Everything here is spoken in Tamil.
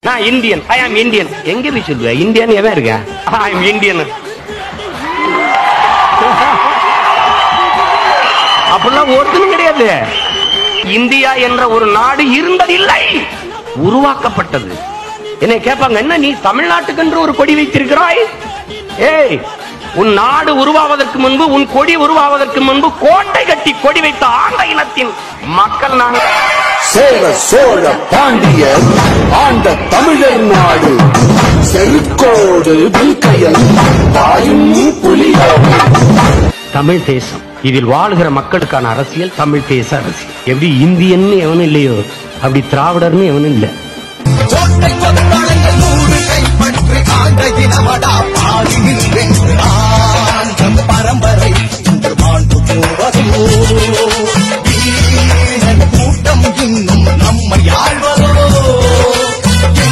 நான் இந்தியன் ஐ ஆம் இந்தியன் எங்க போய் சொல்லுவ இந்தியன் எவன் இருக்க ஐ ஆம் இந்தியன் அப்படிலாம் ஒருத்தனும் கிடையாது இந்தியா என்ற ஒரு நாடு இருந்ததில்லை உருவாக்கப்பட்டது என்னை கேட்பாங்க என்ன நீ தமிழ்நாட்டுக்கென்று ஒரு கொடி வைத்திருக்கிறாய் ஏய் உன் நாடு உருவாவதற்கு முன்பு உன் கொடி உருவாவதற்கு முன்பு கோட்டை கட்டி கொடி வைத்த ஆண்ட இனத்தின் மக்கள் நாங்கள் சேர சோழ பாண்டிய ஆண்ட தமிழர் நாடு செருக்கோடு வில்கையன் தாயும் புலியாவும் தமிழ் தேசம் இதில் வாழுகிற மக்களுக்கான அரசியல் தமிழ் தேச அரசியல் எப்படி இந்தியன்னு எவனும் இல்லையோ அப்படி திராவிடர்னு எவனும் இல்லை கோட்டை கொத்தளங்கள் நூறு கைப்பற்றி ஆண்ட இனமடா பாடி நின்றென்று